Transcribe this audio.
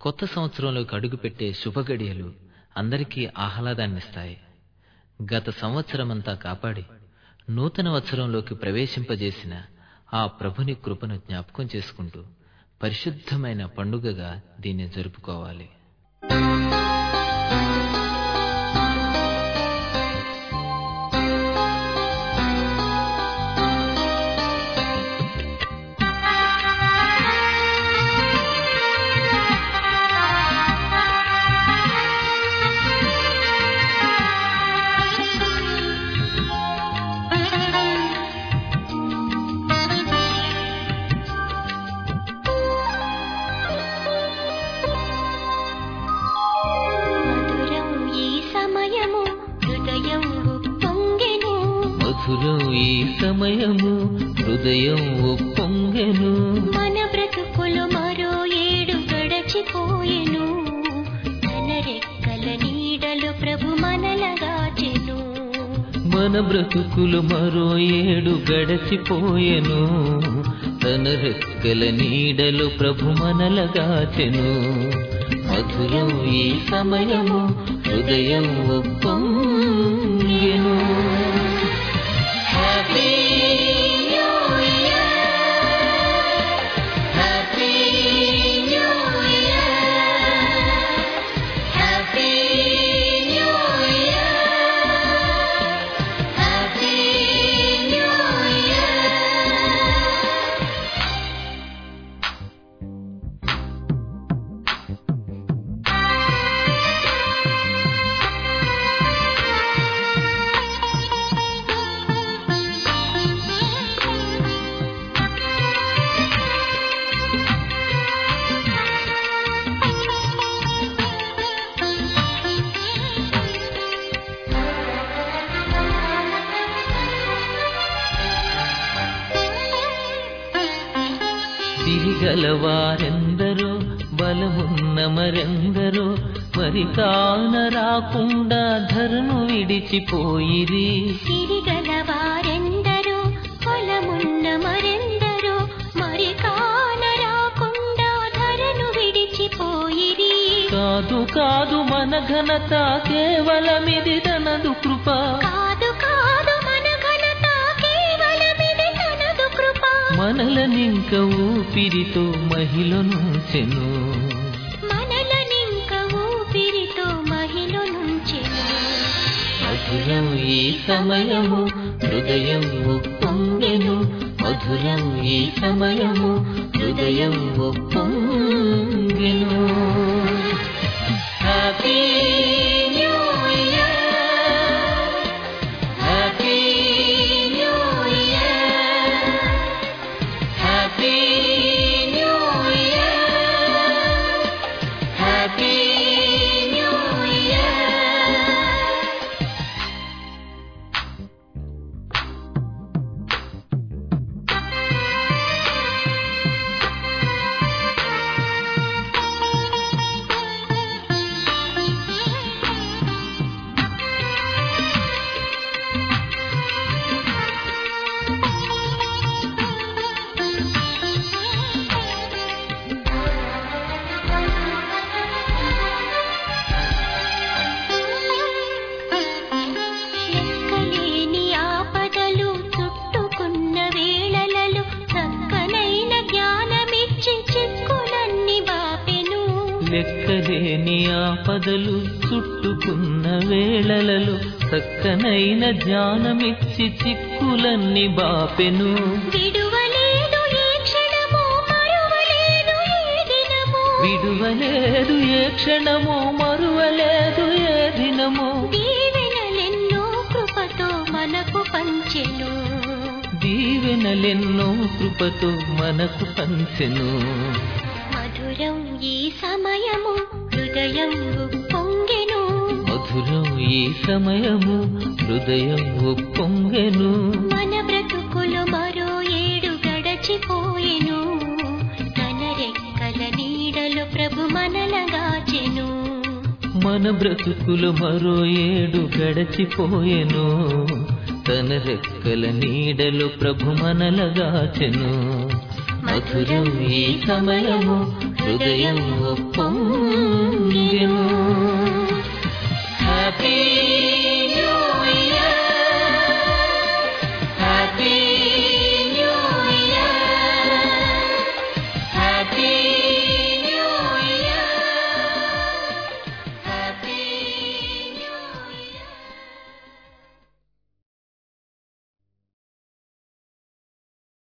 కొత్త సంవత్సరంలోకి అడుగుపెట్టే శుభగడియలు అందరికీ ఆహ్లాదాన్నిస్తాయి గత సంవత్సరమంతా కాపాడి నూతన వత్సరంలోకి ప్రవేశింపజేసిన ఆ ప్రభుని కృపను జ్ఞాపకం చేసుకుంటూ పరిశుద్ధమైన పండుగగా దీన్ని జరుపుకోవాలి మధురం ఈ సమయము హృదయం ఉప్పొంగెను మధురం ఈ సమయము హృదయం ఉప్పొంగెను మన బ్రతుకులు మరో ఏడు గడచిపోయెను తన రెక్కల నీడలు ప్రభు మనలగాచెను మన బ్రతుకులు మరో ఏడు గడచిపోయెను తన రెక్కల నీడలు ప్రభు మనలగాచెను మధురం ఈ సమయము హృదయం ఉప్పొంగెను happy new year happy new year happy new year happy new year తిరిగలవారెందరో బలమున్న మరెందరో మరి కాన రాకుండా ధర్ము విడిచిపోయిరి తిరిగల వారెందరో పొలమున్న మరెందరో మరి కాన రాకుండా ధరను విడిచిపోయిరి కాదు కాదు మన ఘనత కేవలమిది తనదు కృప కాదు కాదు మన ఘనత కేవలమిది తనదు కృప మనలనింక ఊపిరితో మహిళనుంచెను మనలనింక ఊపిరితో మహిళ నుంచెను మధురం ఈ సమయము హృదయం ఉప్పొంగెను మధురం ఈ సమయము హృదయం ఉప్పొంగెను happy new year happy new year happy new year happy new year లెక్కలేని ఆపదలు చుట్టుకున్న వేళలలో చక్కనైన జ్ఞానమిచ్చి చిక్కులన్నీ బాపెను లెక్కలేని ఆపదలు చుట్టుకున్న వేళలలో చక్కనైన జ్ఞానమిచ్చి చిక్కులన్నీ బాపెను విడువలేదు ఏ క్షణము మరువలేదు ఏ దినము విడువలేదు ఏ క్షణము మరువలేదు ఏ దినము దీవెనలెన్నో కృపతో మనకు పంచెను దీవెనలెన్నో కృపతో మనకు పంచెను మధురం ఈ సమయము హృదయం పొంగెను మధురం ఈ సమయము హృదయం ఉప్పొంగెను మన బ్రతుకులు మరో ఏడు గడచిపోయెను తన రెక్కల నీడలు ప్రభు మనలగాచెను మన బ్రతుకులు మరో ఏడు గడచిపోయెను తన రెక్కల నీడలు ప్రభు మనలగాచెను మధురం ఈ సమయము హృదయం పొంగెను